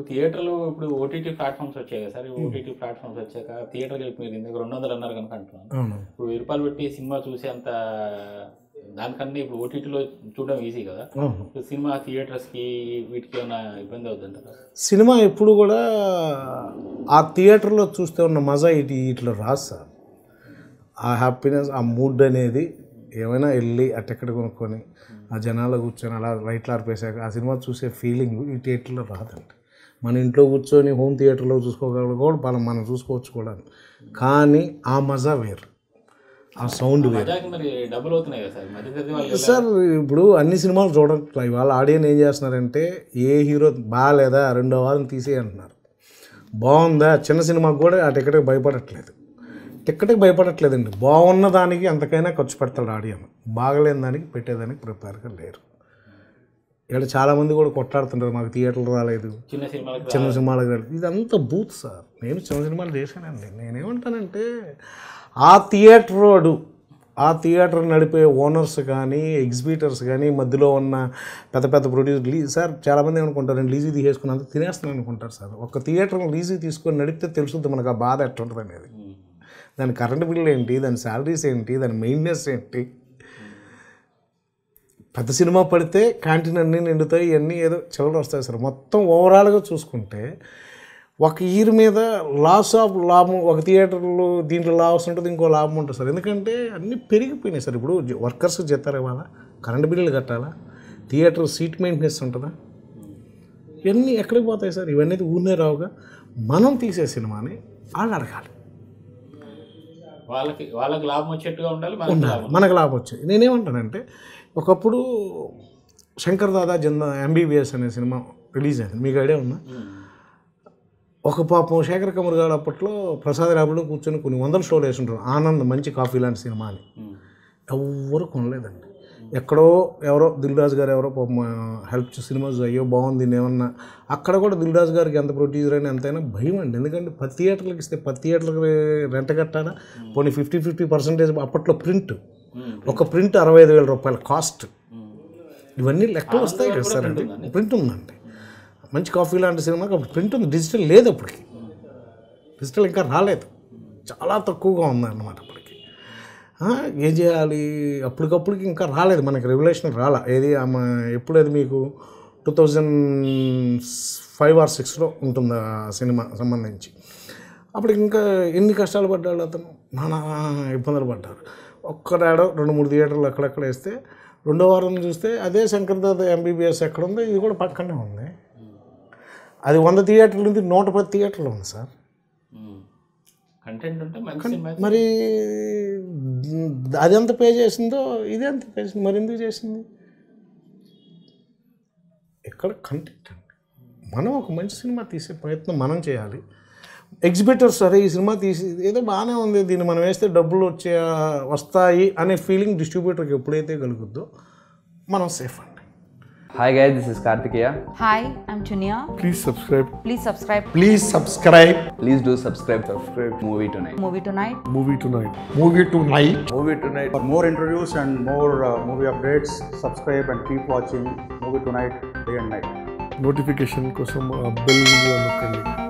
థియేటర్లు ఇప్పుడు OTT platforms వచ్చాయి కదా సార్ ఓటీటీ ప్లాట్ఫామ్స్ వచ్చాక థియేటర్కి మీరు ఇందాక రెండు వందలు అన్నారు కనుక అంటున్నాను అవును ఇప్పుడు వెయ్యి రూపాయలు పెట్టి సినిమా చూసే అంత దానికన్నా ఇప్పుడు ఓటీటీలో చూడడం ఈజీ కదా అవును ఇప్పుడు సినిమా థియేటర్స్కి వీటికి ఏమైనా ఇబ్బంది అవుతుంటారా సినిమా ఎప్పుడు కూడా ఆ థియేటర్లో చూస్తే ఉన్న మజా ఇటు ఇట్లా రాదు సార్ ఆ హ్యాపీనెస్ ఆ మూడ్ అనేది ఏమైనా వెళ్ళి ఆ టికెట్ కొనుక్కొని ఆ జనాలు కూర్చొని అలా లైట్లు ఆర్పేశాక ఆ సినిమా చూసే ఫీలింగ్ ఈ థియేటర్లో రాదండి మన ఇంట్లో కూర్చొని హోమ్ థియేటర్లో చూసుకోగలరు కూడా మనం మనం చూసుకోవచ్చు కూడా కానీ ఆ మజా వేరు ఆ సౌండ్ వేరు మజాకి మరి డబ్బులు అవుతున్నాయి కదా సార్ మధ్య తరగతి వాళ్ళు సార్ ఇప్పుడు అన్ని సినిమాలు చూడట్లే ఇవాళ ఆడియన్స్ ఏం చేస్తున్నారంటే ఏ హీరో బాగాలేదా రెండో వారం తీసేయి అంటున్నారు బాగుందా చిన్న సినిమాకి కూడా ఆ టికెట్కి భయపడట్లేదు టికెట్కి భయపడట్లేదండి బాగున్న దానికి అంతకైనా ఖర్చు పెడతాడు ఆడియన్ బాగలేని దానికి పెట్టేదానికి ప్రిపేర్గా లేరు ఇక్కడ చాలామంది కూడా కొట్లాడుతుంటారు మాకు థియేటర్లు రాలేదు చిన్న సినిమాలకు చిన్న సినిమాలకు రాలేదు ఇదంతా బూత్ సార్ నేను చిన్న సినిమాలు చేశానండి నేనేమంటానంటే ఆ థియేటర్ వాడు ఆ థియేటర్ నడిపే ఓనర్స్ కానీ ఎగ్జిబిటర్స్ కానీ మధ్యలో ఉన్న పెద్ద పెద్ద ప్రొడ్యూసర్ లీ సార్ చాలామంది ఏమనుకుంటారు లీజీ తీసేసుకున్నంత తినేస్తాను అనుకుంటారు సార్ ఒక థియేటర్ లీజీ తీసుకొని నడిపితే తెలుస్తుంది మనకు ఆ బాధ ఎట్లుంటుంది అనేది దాని కరెంట్ బిల్ ఏంటి దాని శాలరీస్ ఏంటి దాని మెయింటెనెన్స్ ఏంటి పెద్ద సినిమా పడితే క్యాంటీన్ అన్నీ నిండుతాయి ఇవన్నీ ఏదో చివరి వస్తాయి సార్ మొత్తం ఓవరాల్గా చూసుకుంటే ఒక ఇయర్ మీద లాస్ ఆఫ్ లాభం ఒక థియేటర్లో దీంట్లో లాస్ ఉంటుంది ఇంకో లాభం ఉంటుంది సార్ ఎందుకంటే అన్నీ పెరిగిపోయినాయి సార్ ఇప్పుడు వర్కర్స్ చెప్తారు ఇవాళ కరెంట్ బిల్లులు కట్టాలా థియేటర్ సీట్ మెయింటెనెన్స్ ఉంటుందా ఇవన్నీ ఎక్కడికి పోతాయి సార్ ఇవన్నీ ఊరినే రావుగా మనం తీసే సినిమాని వాళ్ళు అడగాలి వాళ్ళకి వాళ్ళకి లాభం వచ్చేట్టుగా ఉండాలి మనకి లాభం మనకు లాభం వచ్చేది నేనేమంటానంటే ఒకప్పుడు శంకర్ దాదా జంద ఎంబీబీఎస్ అనే సినిమా రిలీజ్ అయింది మీకు ఐడియా ఉందా ఉమ్. ఒక పాపం శేఖర్ కమర్ గారు అప్పట్లో ప్రసాద్ రాబులో కూర్చొని కొన్ని వందల షోలు వేసుంటారు ఆనంద్ మంచి కాఫీ లాంటి సినిమా అని ఉమ్. ఎవ్వరు కొనలేదండి ఎక్కడో ఎవరో దిల్రాజు గారు ఎవరో పాపం హెల్ప్ సినిమా అయ్యో బాగుంది ఏమన్నా అక్కడ కూడా దిల్రాజు గారికి ఎంత ప్రొడ్యూసర్ అయినా ఎంతైనా భయం అండి ఎందుకంటే పది థియేటర్లకు ఇస్తే పది థియేటర్లకు రెంట్ కట్టాలా పోనీ ఫిఫ్టీ ఫిఫ్టీ పర్సెంటేజ్ అప్పట్లో ప్రింట్ ఉమ్. ఒక ప్రింట్ అరవై ఐదు వేల రూపాయల కాస్ట్ ఉమ్. ఇవన్నీ లెక్కలు వస్తాయి కదా సార్ అండి ప్రింట్ ఉందండి మంచి కాఫీ లాంటి సినిమాకి అప్పుడు ప్రింట్ ఉంది డిజిటల్ లేదు అప్పటికి డిజిటల్ ఇంకా రాలేదు చాలా తక్కువగా ఉందన్నమాట అప్పటికి ఆ, ఏం చేయాలి అప్పటికప్పటికి ఇంకా రాలేదు మనకి రెగ్యులేషన్ రాలా ఏది ఆమె ఎప్పుడు అది మీకు టూ థౌజండ్ ఫైవ్ ఆర్ సిక్స్లో ఉంటుంది ఆ సినిమా సంబంధించి అప్పటికి ఇంకా ఎన్ని కష్టాలు పడ్డాడు అతను నానా ఇబ్బందులు పడ్డారు ఒక్కడాడో రెండు మూడు థియేటర్లు అక్కడక్కడ వేస్తే రెండో వారం చూస్తే అదే శంకర్ దాద ఎంబీబీఎస్ ఎక్కడ ఉందో ఇది కూడా పక్కనే ఉంది అది వంద థియేటర్లు ఉంది నూట పది థియేటర్లు ఉంది సార్ ఉమ్. కంటెంట్ ఉంటే మంచి సినిమా మరి అది ఎంత పే చేసిందో ఇది ఎంత పే చేసింది మరి ఎందుకు చేసింది ఎక్కడ కంటెంట్ అండి మనం ఒక మంచి సినిమా తీసే ప్రయత్నం మనం చేయాలి ఎగ్జిబిటర్స్ సరే ఈ సినిమా తీసి ఏదో బాగానే ఉంది దీన్ని మనం వేస్తే డబ్బులు వచ్చే వస్తాయి అనే ఫీలింగ్ డిస్ట్రిబ్యూటర్కి ఎప్పుడైతే కలుగుద్దో మనం సేఫ్ అండి Hi guys, this is Kartikeya. Hi, I'm Chunia. Please subscribe. Please subscribe Please subscribe. Please do subscribe. Subscribe Movie Tonight. Movie Tonight. Movie tonight. Movie tonight. movie tonight for more interviews and more uh, movie updates subscribe and keep watching movie tonight day and night Notification కోసం bell నొక్కండి